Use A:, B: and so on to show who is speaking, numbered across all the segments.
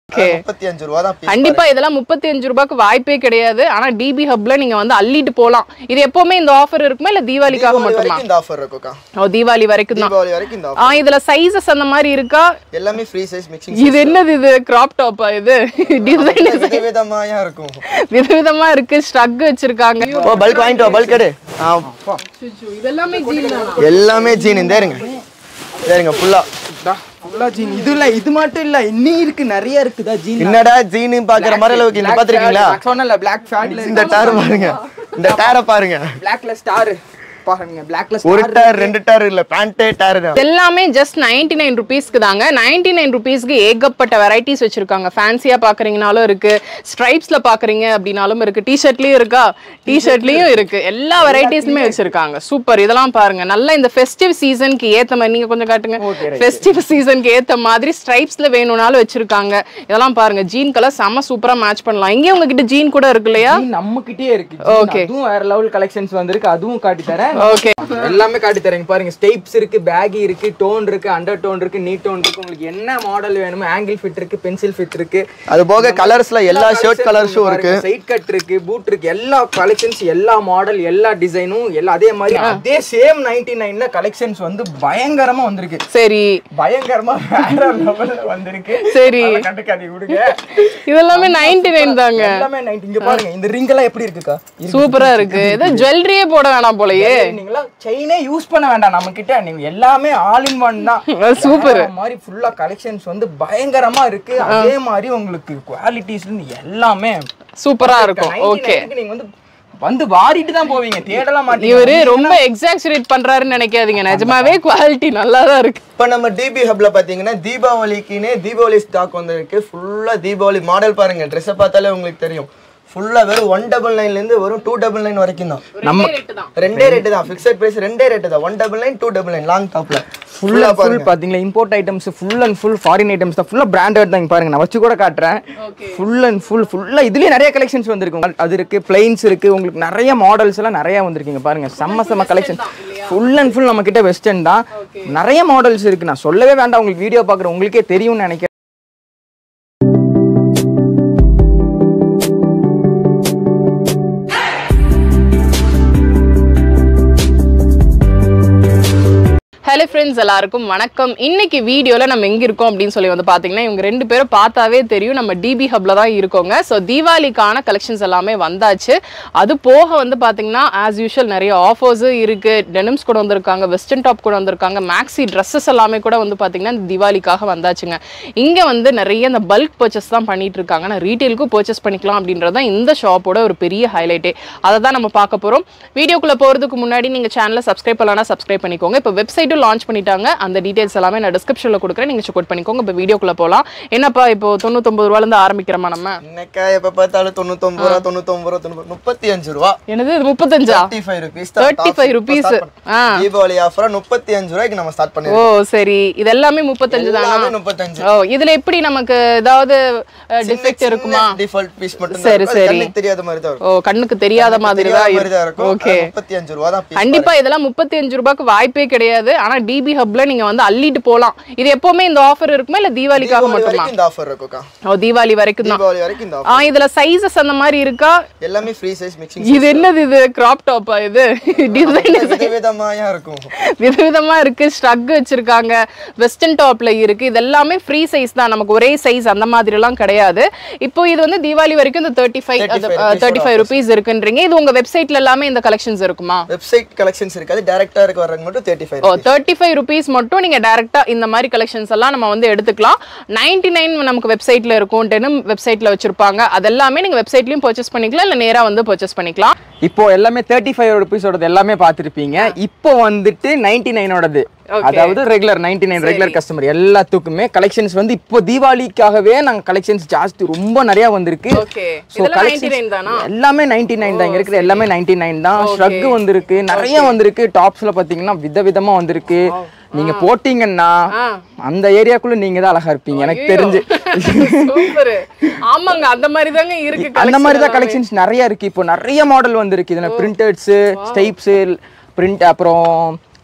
A: முப்பத்தி அஞ்சு ரூபா தான் piece
B: கண்டிப்பா இதெல்லாம் முப்பத்தி அஞ்சு ரூபாய்க்கு வாய்ப்பே கிடையாது ஆனா டிபி ஹப்ல நீங்க வந்து அள்ளிட்டு போலாம் இது எப்பவுமே இந்த ஆஃபர் இருக்குமா இல்ல தீபாவளிக்காக
A: தீபாவளி
B: மட்டுமா
A: வரைக்கும் இந்த ஆஃபர் இருக்கும்க்கா
B: ஓ தீபாவளி வரைக்கும் தான்
A: தீபாவளி வரைக்கும் இந்த
B: ஆ இதுல சைஸஸ் அந்த மாதிரி இருக்கா
A: ஆஃபர் எல்லாமே ஃப்ரீ சைஸ் மிக்சிங்
B: இது என்னது இது கிராப் டாப்பா இது டிசைன்
A: விதவிதமாயா இருக்கும்
B: விதவிதமா இருக்கு ஸ்ட்ரக் வச்சிருக்காங்க
A: ஓ பல்க் வாங்கிட்டு வா பல்க் எடு ஆ,
B: இதெல்லாமே ஜீன்
A: எல்லாமே ஜீன் இந்த இருங்க இந்த இருங்க ஃபுல்லா
C: ஃபுல்லா ஜீன் இது இல்ல இது மட்டும் இல்ல இன்னும் இருக்கு நிறைய இருக்குதா ஜீன்
A: என்னடா ஜீனு பாக்குற மாதிரி அளவுக்கு இந்த பாத்திருக்கீங்களா
C: சொன்னல பிளாக் ஃபேட்ல
A: இந்த டயர் பாருங்க இந்த டயரை பாருங்க
C: பிளாக்ல ஸ்டார் பாருங்க பிளாக்ல
A: ஒரு டயர் ரெண்டு டயர் இல்ல பேண்ட் டயர் தான்
B: எல்லாமே ஜஸ்ட் நைன்டி நைன் ருபீஸ்க்கு தாங்க நைன்டி நைன் ருபீஸ்க்கு ஏகப்பட்ட வெரைட்டிஸ் வச்சிருக்காங்க ஃபேன்சியா பாக்குறீங்கனாலும் இருக்கு ஸ்ட்ரைப்ஸ்ல பாக்குறீங்க அப்படின்னாலும் இருக்கு டிஷர்ட்லயும் இருக்கா டிஷர்ட்லயும் இருக்கு எல்லா வெரைட்டிஸுமே வச்சிருக்காங்க சூப்பர் இதெல்லாம் பாருங்க நல்லா இந்த ஃபெஸ்டிவ் சீசனுக்கு ஏத்த மாதிரி நீங்க கொஞ்சம் காட்டுங்க ஃபெஸ்டிவ் சீசனுக்கு ஏத்த மாதிரி ஸ்ட்ரைப்ஸ்ல வேணும்னாலும் வச்சிருக்காங்க இதெல்லாம் பாருங்க ஜீன் கலர் செம்ம சூப்பரா மேட்ச் பண்ணலாம் இங்கே உங்ககிட்ட ஜீன் கூட இருக்கு இல்லையா
C: நம்ம கிட்டே இருக்கு jean.
B: Okay.
C: அதுவும் வேற லெவல் கலெக்ஷன்ஸ் வந்திருக்கு அதுவும் காட்டி தரேன்
B: ஓகே
C: எல்லாமே காட்டி தரேங்க பாருங்க ஸ்டெப்ஸ் இருக்கு பேகி இருக்கு டோன் இருக்கு அண்டர் டோன் இருக்கு நீட் டோன் இருக்கு உங்களுக்கு என்ன மாடல் வேணுமோ ஆங்கிள் ஃபிட் இருக்கு பென்சில் ஃபிட் இருக்கு
A: அது போக கலர்ஸ்ல எல்லா ஷர்ட் கலர்ஸும் இருக்கு
C: சைட் கட் இருக்கு பூட் இருக்கு எல்லா கலெக்ஷன்ஸ் எல்லா மாடல் எல்லா டிசைனும் எல்லாம் அதே மாதிரி அதே சேம் நைன்டி நைன்ல கலெக்ஷன்ஸ் வந்து பயங்கரமா வந்திருக்கு
B: சரி
C: பயங்கரமா வேற லெவல்ல வந்திருக்கு
B: சரி.
C: அதெல்லாம் கண்டுக்காதீங்க விடுங்க
B: இதெல்லாமே நைன்டி நைன் தாங்க
C: எல்லாமே 90 இங்க பாருங்க இந்த ரிங் எல்லாம் எப்படி இருக்குக்கா
B: சூப்பரா இருக்கு ஏதோ ஜுவல்லரியே போட வேணாம் போலயே
C: நீங்களா செயினே யூஸ் பண்ண வேண்டாம் நம்ம கிட்ட நீங்க எல்லாமே ஆல் இன் ஒன் தான்
B: சூப்பர்
C: வேற மாதிரி ஃபுல்லா கலெக்ஷன்ஸ் வந்து பயங்கரமா இருக்கு அதே மாதிரி உங்களுக்கு குவாலிட்டிஸ்ல இருந்து எல்லாமே
B: சூப்பரா இருக்கும்
C: 99
B: ஓகே
C: க்கு நீங்க வந்து வந்து வாரிட்டு தான் போவீங்க தேடலாம் மாட்டீங்க
B: இவரு ரொம்ப எக்ஸாக்சுரேட் பண்றாருன்னு நினைக்காதீங்க நிஜமாவே குவாலிட்டி நல்லா தான் இருக்கு
A: இப்போ நம்ம டிபி ஹப்ல பாத்தீங்கன்னா தீபாவளிக்குன்னே தீபாவளி ஸ்டாக் வந்திருக்கு ஃபுல்லா தீபாவளி மாடல் பாருங்க ட்ரெஸ்ஸை பார்த்தாலே உங்களுக்கு தெரியும் ஃபுல்லா வெறும் ஒன் டபுள் நைன்ல இருந்து வெறும் டூ டபுள் நைன் வரைக்கும் தான்
C: நம்ம
A: ரெண்டே ரேட்டு தான் ஃபிக்ஸட் பிரைஸ் ரெண்டே ரேட்டு தான் one double nine two double nine long டாப்ல
C: ஃபுல்
A: ஃபுல்லா
C: ஃபுல்
A: பாருங்க
C: பாத்தீங்களா import items full and full foreign items தான் ஃபுல்லா பிராண்டட் தான் இங்க பாருங்க நான் வச்சு கூட காட்டுறேன் ஃபுல் அண்ட் ஃபுல் ஃபுல்லா இதுலயே நிறைய கலெக்ஷன்ஸ் வந்திருக்கு உங்களுக்கு அது இருக்கு பிளைன்ஸ் இருக்கு உங்களுக்கு நிறைய மாடல்ஸ் எல்லாம் நிறைய வந்திருக்குங்க பாருங்க செம்ம செம்ம கலெக்ஷன் ஃபுல் அண்ட் ஃபுல் நம்ம கிட்ட வெஸ்டர்ன் தான் நிறைய மாடல்ஸ் இருக்கு நான் சொல்லவே வேண்டாம் உங்களுக்கு வீடியோ பாக்குற உங்களுக்கே தெரியும்னு நினைக்கிறேன்
B: ஹலோ ஃப்ரெண்ட்ஸ் எல்லாருக்கும் வணக்கம் இன்னைக்கு வீடியோவில் நம்ம எங்கே இருக்கோம் அப்படின்னு சொல்லி வந்து பார்த்தீங்கன்னா இவங்க ரெண்டு பேரும் பார்த்தாவே தெரியும் நம்ம டிபி ஹப்ல தான் இருக்கோங்க ஸோ தீபாவளிக்கான கலெக்ஷன்ஸ் எல்லாமே வந்தாச்சு அது போக வந்து பார்த்தீங்கன்னா ஆஸ் யூஷுவல் நிறைய ஆஃபர்ஸும் இருக்குது டெனிம்ஸ் கூட வந்திருக்காங்க வெஸ்டர்ன் டாப் கூட வந்திருக்காங்க மேக்ஸி ட்ரெஸ்ஸஸ் எல்லாமே கூட வந்து பார்த்தீங்கன்னா இந்த தீபாவளிக்காக வந்தாச்சுங்க இங்கே வந்து நிறைய இந்த பல்க் பர்ச்சேஸ் தான் பண்ணிட்டு இருக்காங்க நான் ரீட்டெயிலுக்கும் பர்ச்சேஸ் பண்ணிக்கலாம் அப்படின்றது தான் இந்த ஷாப்போட ஒரு பெரிய ஹைலைட்டே அதை தான் நம்ம பார்க்க போகிறோம் வீடியோக்குள்ளே போகிறதுக்கு முன்னாடி நீங்கள் சேனலை சப்ஸ்கிரைப் பண்ணலாம் சப்ஸ்கிரைப் பண்ணிக்கோங்க இப்போ வெப்சைட்டும் லான்ச் பண்ணிட்டாங்க அந்த டீடைல்ஸ் எல்லாமே நான் டிஸ்கிரிப்ஷனில் கொடுக்குறேன் நீங்கள் செக் அவுட் பண்ணிக்கோங்க இப்போ வீடியோக்குள்ளே போகலாம் என்னப்பா இப்போ தொண்ணூத்தொம்பது ரூபாலேருந்து ஆரம்பிக்கிறோமா நம்ம
A: இன்னைக்கா எப்ப பார்த்தாலும் தொண்ணூத்தொம்பது ரூபா தொண்ணூத்தொம்பது ரூபா தொண்ணூறு முப்பத்தி அஞ்சு ரூபா
B: என்னது இது முப்பத்தஞ்சா
A: தேர்ட்டி ஃபைவ் ருபீஸ்
B: 35 rupees. ஆ.
A: தீபாவளி ஆஃபரா முப்பத்தி அஞ்சு ரூபாய்க்கு நம்ம ஸ்டார்ட்
B: ஓ
A: பண்ணிருக்கோம்
B: சரி இது எல்லாமே முப்பத்தஞ்சு தானா
A: எல்லாமே முப்பத்தஞ்சு
B: ஓ இதுல எப்படி நமக்கு ஏதாவது டிஃபெக்ட் இருக்குமா
A: டிஃபால்ட் பீஸ் மட்டும்
B: சரி,
A: தான்
B: சரி.
A: கண்ணுக்கு தெரியாத மாதிரி தான் இருக்கும்
B: ஓ கண்ணுக்கு தெரியாத மாதிரி தான்
A: தெரியாத மாதிரி தான் இருக்கும்
B: ஓகே
A: முப்பத்தி அஞ்சு ரூபா தான் piece
B: கண்டிப்பா இதெல்லாம் முப்பத்தி அஞ்சு ரூபாய்க்கு வாய்ப்பே கிடையாது ஆனா டிபி ஹப்ல நீங்க வந்து அள்ளிட்டு போலாம் இது எப்பவுமே இந்த ஆஃபர் இருக்குமா இல்ல தீபாவளிக்காக
A: தீபாவளி
B: மட்டுமா
A: வரைக்கும் இந்த ஆஃபர் இருக்கும்க்கா
B: ஓ தீபாவளி வரைக்கும் தான்
A: தீபாவளி வரைக்கும் இந்த
B: ஆ இதுல சைஸஸ் அந்த மாதிரி இருக்கா
A: ஆஃபர் எல்லாமே ஃப்ரீ சைஸ் மிக்சிங்
B: இது என்னது இது கிராப் டாப்பா இது டிசைன்
A: விதவிதமாயா இருக்கும்
B: விதவிதமா இருக்கு ஸ்ட்ரக் வச்சிருக்காங்க வெஸ்டர்ன் டாப்ல இருக்கு இது எல்லாமே ஃப்ரீ சைஸ் தான் நமக்கு ஒரே சைஸ் அந்த மாதிரி எல்லாம் கிடையாது இப்போ இது வந்து தீபாவளி வரைக்கும் இந்த thirty five
A: 35
B: thirty five rupees இருக்குன்றீங்க இது உங்க வெப்சைட்ல எல்லாமே இந்த கலெக்ஷன்ஸ் இருக்குமா
A: வெப்சைட் கலெக்ஷன்ஸ் இருக்காது டைரக்டா இருக்க வர்றவங்க மட்டும் தேர்ட்டி ஃபைவ்
B: ஓ தேர்ட்டி ஃபைவ் ருபீஸ் மட்டும் நீங்க டேரக்டா இந்த மாதிரி கலெக்ஷன்ஸ் எல்லாம் நம்ம வந்து எடுத்துக்கலாம் நைன்டி நைன் நமக்கு வெப்சைட்ல இருக்கும் டெனும் வெப்சைட்ல வச்சிருப்பாங்க அதெல்லாமே நீங்க வெப்சைட்லயும் பர்ச்சேஸ் பண்ணிக்கலாம் இல்ல நேரா வந்து பர்ச்சேஸ் பண்ணிக்கலாம்
C: இப்போ எல்லாமே தேர்ட்டி ஃபைவ் ருபீஸோடது எல்லாமே பார்த்துருப்பீங்க இப்போ வந்துட்டு நைன்டி நைனோடது
B: Okay.
C: அதாவது regular ninety nine regular customer எல்லாத்துக்குமே கலெக்ஷன்ஸ் வந்து இப்போ தீபாவளிக்காகவே நாங்க கலெக்ஷன்ஸ் ஜாஸ்தி ரொம்ப நிறைய வந்திருக்கு
B: ஓகே
C: So,
B: இதெல்லாம்
C: collections
B: 99 தானா
C: எல்லாமே நைன்டி நைன் தான் இங்க இருக்கிற எல்லாமே நைன்டி நைன் தான் ஷ்ரக் வந்திருக்கு நிறைய வந்திருக்கு டாப்ஸ்ல பாத்தீங்கன்னா விதவிதமா வந்திருக்கு நீங்க போட்டீங்கன்னா
B: ஆ.
C: அந்த ஏரியாக்குள்ள நீங்க தான் அழகா இருப்பீங்க எனக்கு தெரிஞ்சு
B: சூப்பர் ஆமாங்க அந்த மாதிரி தாங்க இருக்கு
C: அந்த மாதிரி தான்
B: collection
C: கலெக்ஷன்ஸ் நிறைய இருக்கு இப்போ நிறைய மாடல் வந்திருக்கு இதுல பிரிண்டட்ஸ் ஸ்டைப்ஸ் பிரிண்ட் அப்புறம்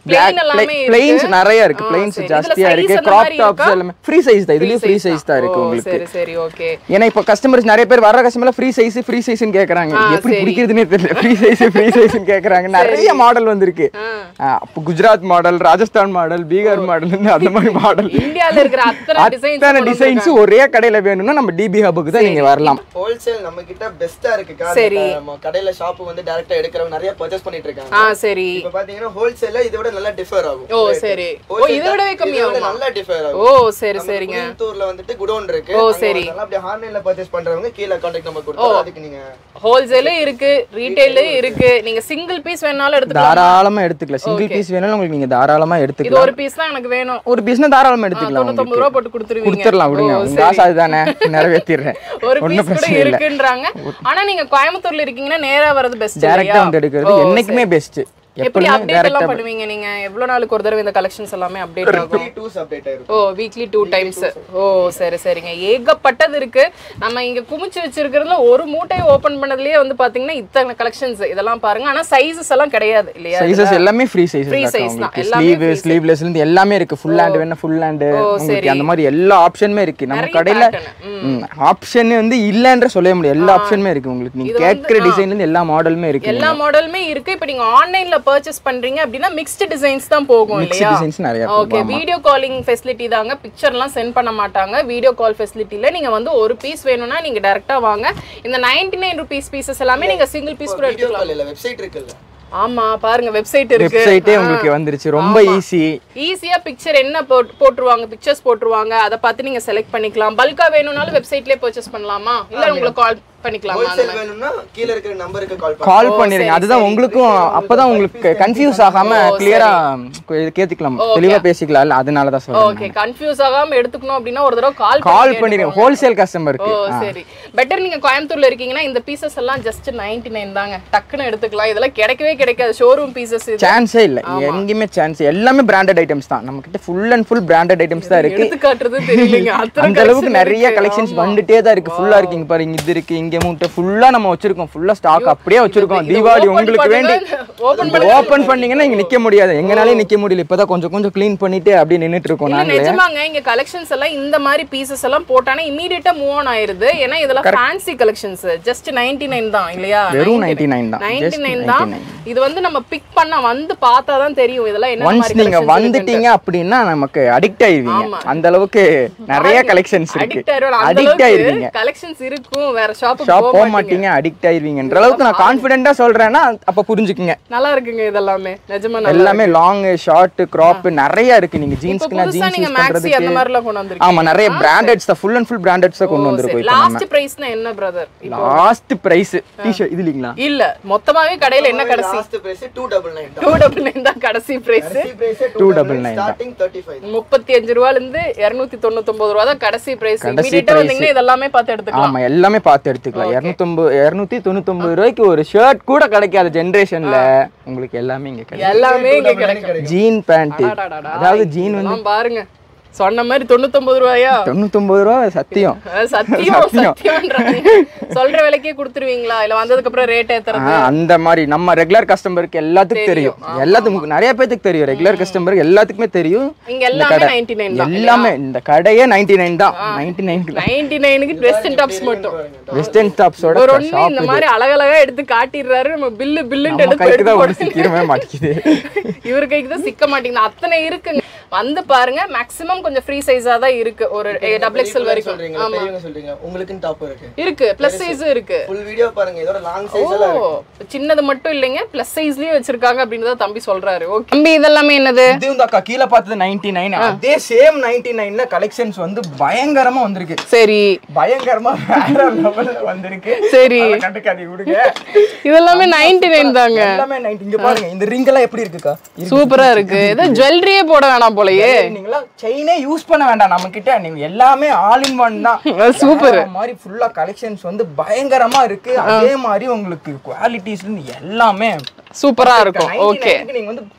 B: Plain எல்லாமே
C: பிளைன்ஸ்
B: இருக்கு.
C: நிறைய இருக்கு
B: ஆ,
C: பிளைன்ஸ்
B: சரி.
C: ஜாஸ்தியா
B: இதுல
C: இருக்கு
B: size அந்த
C: கிராப்
B: மாதிரி
C: டாப்ஸ்
B: இருக்கா?
C: எல்லாமே ஃப்ரீ சைஸ் தான் இதுலயும் ஃப்ரீ
B: Free
C: சைஸ் தான் இருக்கு
B: ஓ,
C: உங்களுக்கு
B: சரி சரி ஓகே
C: ஏன்னா இப்போ கஸ்டமர்ஸ் நிறைய பேர் வர கஸ்டமர்ல ஃப்ரீ சைஸ் ஃப்ரீ சைஸ்னு கேக்குறாங்க
B: ஆ,
C: எப்படி
B: சரி.
C: பிடிக்கிறதுனே தெரியல ஃப்ரீ சைஸ் ஃப்ரீ சைஸ்னு கேக்குறாங்க நிறைய மாடல் வந்திருக்கு ஆ, அப்போ Gujarat model Rajasthan model Bihar model அந்த மாதிரி மாடல்
B: இந்தியால இருக்கிற அத்தனை டிசைன்ஸ்
C: அத்தனை டிசைன்ஸ் ஒரே கடையில வேணும்னா நம்ம டிபி ஹப்புக்கு தான் நீங்க வரலாம்
A: ஹோல்சேல் நம்ம கிட்ட பெஸ்டா இருக்கு கார்
B: சரி.
A: நம்ம கடையில ஷாப் வந்து டைரக்டா எடுக்கிறவங்க நிறைய பர்ச்சேஸ் பண்ணிட்டு இருக்காங்க
B: ஆ சரி
A: இப்ப பாத்தீங்கன்னா ஹோல்சேல்ல இதை விட நல்லா டிஃபர் ஆகும்
B: ஓ சரி ஓ
A: Wholesale
B: இதை விடவே
A: இதை விட
B: கம்மியாகுமா
A: நல்லா டிஃபர் ஆகும்
B: ஓ சரி
A: நம்ம
B: சரிங்க
A: கோயம்புத்தூர்ல வந்துட்டு குடோன் இருக்கு
B: ஓ,
A: அங்க
B: சரி.
A: வரதுனால அப்படியே ஆன்லைன்ல பர்ச்சேஸ் பண்றவங்க கீழ கான்டாக்ட் நம்பர் கொடுத்தா அதுக்கு நீங்க
B: ஹோல்சேலும் இருக்கு ரீட்டைலும் இருக்கு நீங்க சிங்கிள் பீஸ் வேணாலும் எடுத்துக்கலாம்
C: தாராளமா எடுத்துக்கலாம் சிங்கிள் பீஸ் வேணாலும் உங்களுக்கு நீங்க தாராளமா
B: இது
C: எடுத்துக்கலாம்
B: ஒரு பீஸ் தான் எனக்கு வேணும்
C: ஒரு பீஸ்னா தாராளமா எடுத்துக்கலாம்
B: தொண்ணூத்தொன்பது ரூபா போட்டு கொடுத்துருவீங்க
C: கொடுத்துடலாம் விடுங்க
B: ஓ,
C: உங்க ஆசை அதுதானே நிறைவேற்றிடுறேன்
B: ஒரு
C: ஒண்ணும்
B: பீஸ் கூட
C: பிரச்சனை இல்ல
B: இருக்குன்றாங்க ஆனா நீங்க கோயம்புத்தூர்ல இருக்கீங்கன்னா நேரா வரது பெஸ்ட்
C: டைரக்டா வந்து எடுக்கிறது என்னைக்குமே பெஸ்ட்
B: எப்படி
C: எப்பவுமே
B: அப்டேட்
C: டைரக்டா
B: எல்லாம் பண்ணுவீங்க நீங்க எவ்வளவு நாளுக்கு ஒரு தடவை இந்த கலெக்ஷன்ஸ் எல்லாமே அப்டேட் ஆகும்
A: த்ரீ டூஸ் அப்டேட் ஆயிருக்கும்
B: ஓ வீக்லி டூ டைம்ஸ் ஓ சரி சரிங்க ஏகப்பட்டது இருக்கு நம்ம இங்க குமிச்சு வச்சிருக்கிறதுல ஒரு மூட்டையை ஓபன் பண்ணதுலயே வந்து பாத்தீங்கன்னா இத்தனை கலெக்ஷன்ஸ் இதெல்லாம் பாருங்க ஆனா சைஸஸ் எல்லாம் கிடையாது இல்லையா
C: சைஸஸ் எல்லாமே ஃப்ரீ சைஸஸ்
B: Free
C: தான்
B: size தான்.
C: உங்களுக்கு
B: எல்லாமே
C: ஸ்லீவ் ஸ்லீவ்லெஸ்ல இருந்து எல்லாமே இருக்கு ஃபுல் ஹேண்ட் வேணா ஃபுல் ஹேண்ட் உங்களுக்கு அந்த மாதிரி எல்லா ஆப்ஷனுமே இருக்கு நம்ம
B: நிறைய
C: கடையில
B: pattern.
C: ஆப்ஷன் வந்து இல்லன்ற சொல்ல முடியாது எல்லா ஆப்ஷனுமே இருக்கு உங்களுக்கு நீங்க கேட்கிற டிசைன்ல இருந்து எல்லா மாடலுமே இருக்கு
B: எல்லா மாடலுமே இருக்கு இப்போ நீங்க ஆன்லைன்ல பர்ச்சேஸ் பண்றீங்க அப்படின்னா மிக்ஸ்டு டிசைன்ஸ் தான் போகும்
C: மிக்ஸ்
B: இல்லையா
C: டிசைன்ஸ் நிறைய
B: ஓகே வீடியோ காலிங் ஃபெசிலிட்டி தாங்க பிக்சர்லாம் சென்ட் பண்ண மாட்டாங்க வீடியோ கால் ஃபெசிலிட்டில நீங்க வந்து ஒரு பீஸ் வேணும்னா நீங்க டைரக்டா வாங்க இந்த 99 நைன் ருபீஸ் பீசஸ் எல்லாமே நீங்க சிங்கிள் பீஸ் கூட
A: வீடியோ
B: எடுத்துக்கலாம்
A: கால் இல்ல வெப்சைட் இருக்குல்ல
B: ஆமா பாருங்க வெப்சைட் இருக்கு
C: வெப்சைட்டே உங்களுக்கு வந்துருச்சு ரொம்ப ஈஸி
B: ஈஸியா பிக்சர் என்ன போட்- போட்டுருவாங்க பிக்சர்ஸ் போட்டுருவாங்க அதை பார்த்து நீங்க செலக்ட் பண்ணிக்கலாம் பல்கா வேணும்னாலும் வெப்சைட்லயே பர்ச்சேஸ் பண்ணலாமா இல்ல உங்களுக்கு கால் பண்ணிக்கலாமா அந்த
A: ஹோல்சேல் வேணும்னா கீழ இருக்கிற நம்பருக்கு கால் பண்ணுங்க
C: கால் பண்ணிருங்க அதுதான் உங்களுக்கும் அப்பதான் உங்களுக்கு கன்ஃபியூஸ் ஆகாம கிளியரா கேத்துக்கலாம் தெளிவா பேசிக்கலாம்ல அதனால தான் சொல்றேன்
B: ஓகே கன்ஃபியூஸ் ஆகாம எடுத்துக்கணும் அப்படின்னா ஒரு தடவை கால்
C: கால் பண்ணிருங்க ஹோல்சேல் கஸ்டமருக்கு
B: ஓ சரி பெட்டர் நீங்க கோயம்புத்தூர்ல இருக்கீங்கன்னா இந்த பீசஸ் எல்லாம் ஜஸ்ட் 99 நைன் தாங்க டக்குன்னு எடுத்துக்கலாம் இதெல்லாம் கிடைக்கவே கிடைக்காது ஷோரூம் பீசஸ் இது
C: சான்ஸே இல்ல எங்கேயுமே சான்ஸ் எல்லாமே பிராண்டட் ஐட்டம்ஸ் தான் நம்ம கிட்ட full and full branded items தான் இருக்கு
B: எடுத்து காட்டுறது தெரியலங்க அத்தனை
C: அந்த அளவுக்கு
B: collection
C: நிறைய
B: இருக்கு.
C: கலெக்ஷன்ஸ் வந்துட்டே தான் இருக்கு ஃபுல்லா இருக்கு இங்க பாருங்க இது இருக்கு இங்க மூட்டை ஃபுல்லா நம்ம வச்சிருக்கோம் ஃபுல்லா ஸ்டாக் அப்படியே வச்சிருக்கோம்
B: இது
C: தீபாவளி
B: open
C: உங்களுக்கு வேண்டி
B: பண்ணுங்க, open
C: ஓபன் பண்ணீங்கன்னா இங்க நிக்க முடியாது எங்கனாலே நிக்க முடியல இப்பதான் கொஞ்சம் கொஞ்சம் க்ளீன் பண்ணிட்டு அப்படியே நின்னுட்டு இருக்கோம்
B: இல்ல
C: நாங்களே
B: நிஜமாங்க இங்க கலெக்ஷன்ஸ் எல்லாம் இந்த மாதிரி பீசஸ் எல்லாம் போட்டானே இமீடியட்டா மூவ் ஆன் ஆயிருது ஏன்னா இதெல்லாம் ஃபேன்சி கலெக்ஷன்ஸ் ஜஸ்ட் 99 நைன் தான் இல்லையா
C: வெறும் 99 தான்.
B: நைன்டி
C: Just
B: நைன் தான் இது வந்து நம்ம பிக் பண்ண வந்து பார்த்தா தான் தெரியும் இதெல்லாம் என்ன
C: ஒன்ஸ்
B: மாதிரி
C: நீங்க
B: collections
C: வந்துட்டீங்க அப்படின்னா நமக்கு அடிக்ட் ஆயிருவீங்க அந்த அளவுக்கு நிறைய கலெக்ஷன்ஸ் இருக்கு
B: அடிக்ட் ஆயிரும் அந்த
C: அடிக்ட் ஆயிருவீங்க
B: அளவுக்கு கலெக்ஷன்ஸ் இருக்கும் வேற ஷாப்புக்கு
C: ஷாப்
B: போக
C: போக
B: மாட்டீங்க
C: மாட்டீங்க அடிக்ட் ஆயிருவீங்கன்ற அளவுக்கு நான் கான்ஃபிடென்ட்டா சொல்றேன்னா அப்ப புரிஞ்சுக்குங்க
B: நல்லா இருக்குங்க இதெல்லாமே நிஜமா நல்லா
C: எல்லாமே லாங் ஷார்ட் கிராப் நிறைய இருக்கு நீங்க
B: இப்ப
C: ஜீன்ஸ்க்குனா
B: புதுசா
C: ஜீன்ஸ்
B: நீங்க
C: யூஸ்
B: மேக்ஸி
C: பண்றதுக்கு
B: அந்த மாதிரி எல்லாம் கொண்டு வந்திருக்கீங்க
C: ஆமா நிறைய பிராண்டட்ஸ் தான் ஃபுல் அண்ட் ஃபுல் பிராண்டட்ஸ் தான் கொண்டு வந்திருக்கோம் இப்போ நம்ம
B: லாஸ்ட் பிரைஸ்னா என்ன பிரதர்
C: லாஸ்ட் பிரைஸ் டிஷர்ட் இது இல்லீங்களா
B: இல்ல மொத்தமாவே கடையில என்ன கடைசி
A: last price two double nine
B: two double nine தான் கடைசி price
A: two double nine starting thirty five
B: முப்பத்தி அஞ்சு ரூபால இருந்து இருநூத்தி தொண்ணூத்தொன்பது ரூபா தான் கடைசி பிரைஸ்
C: கடைசி
B: இமீடியட்டா
C: price.
B: வந்தீங்கன்னா இதெல்லாமே பார்த்து எடுத்துக்கலாம்
C: ஆமா எல்லாமே பார்த்து எடுத்துக்கலாம் இரநூத்தொம்பது இரநூத்தி தொண்ணூத்தொம்பது ரூபாய்க்கு ஒரு ஷர்ட் கூட கிடைக்காத ஜென்ரேஷன்ல உங்களுக்கு எல்லாமே இங்க கிடைக்கும்
B: எல்லாமே இங்க கிடைக்கும்
C: ஜீன் பேண்ட்
B: அடாடாடா.
C: அதாவது ஜீன் வந்து
B: இதெல்லாம் பாருங்க சொன்ன மாதிரி தொண்ணூத்தொன்பது ரூபாயா
C: தொண்ணூத்தொம்பது ரூபா சத்தியம்
B: அஹ் சத்தியம் சத்தியம்ன்றாங்க சொல்ற விலைக்கே கொடுத்துருவீங்களா இல்ல வந்ததுக்கு அப்புறம் ரேட்
C: ஆ,
B: ஏத்துறது
C: அந்த மாதிரி நம்ம ரெகுலர் கஸ்டமருக்கு எல்லாத்துக்கும் தெரியும் எல்லாத்துக்கும் நிறைய பேத்துக்கு தெரியும் ரெகுலர் கஸ்டமருக்கு எல்லாத்துக்குமே தெரியும்
B: இங்க எல்லாமே நைன்டி நைன் தான்
C: எல்லாமே இந்த கடையே நைன்டி நைன் தான் நைன்டி நைன்க்கு
B: நைன்டி நைனுக்கு ட்ரெஸ் அண்ட் டாப்ஸ் மட்டும்
C: வெஸ்டர்ன் டாப்ஸோட
B: ஒரு ஒண்ணு இந்த மாதிரி அழகழகா எடுத்து காட்டிடுறாரு நம்ம பில்லு பில்லுன்னு
C: நம்ம
B: எடுத்து
C: கைக்கு தான்
B: எடுத்து
C: ஒரு சிக்கிரமே மாட்டேங்குது
B: இவர் கைக்கு தான் சிக்க மாட்டேங்குது அத்தனை இருக்குங்க வந்து பாருங்க மேக்ஸிமம் கொஞ்சம் ஃப்ரீ சைஸா தான் இருக்கு ஒரு டபுள் எக்ஸ்எல் வரைக்கும்
A: சொல்றீங்க பெரியவங்க சொல்றீங்க உங்களுக்குன்னு டாப் இருக்கு
B: இருக்கு பிளஸ் சைஸும் இருக்கு
A: ஃபுல் வீடியோ பாருங்க இதோட லாங்
B: ஓ
A: சைஸ் எல்லாம் இருக்கு
B: சின்னது மட்டும் இல்லைங்க பிளஸ் சைஸ்லயும் வச்சிருக்காங்க அப்படின்னு தான் தம்பி சொல்றாரு ஓகே தம்பி இதெல்லாமே என்னது
C: இது இந்த அக்கா கீழே பார்த்தது நைன்டி நைன் அதே சேம் நைன்டி நைன்ல கலெக்ஷன்ஸ் வந்து பயங்கரமா வந்திருக்கு
B: சரி
C: பயங்கரமா வேற லெவல்ல வந்திருக்கு
B: சரி
C: அதை கண்டுக்காதீங்க விடுங்க
B: இதெல்லாமே நைன்டி நைன் தாங்க
C: எல்லாமே நைன்டி இங்க பாருங்க இந்த ரிங் எல்லாம் எப்படி இருக்குக்கா
B: சூப்பரா இருக்கு ஏதோ ஜுவல்லரியே போட வேணாம் போலயே
C: நீங்களா செயினே யூஸ் பண்ண வேண்டாம் நம்ம கிட்ட நீங்க எல்லாமே ஆல் இன் ஒன் தான்
B: சூப்பர்
C: வேற மாதிரி ஃபுல்லா கலெக்ஷன்ஸ் வந்து பயங்கரமா இருக்கு அதே மாதிரி உங்களுக்கு குவாலிட்டிஸ்ல இருந்து எல்லாமே
B: சூப்பரா இருக்கும்
C: 99
B: ஓகே
C: க்கு நீங்க வந்து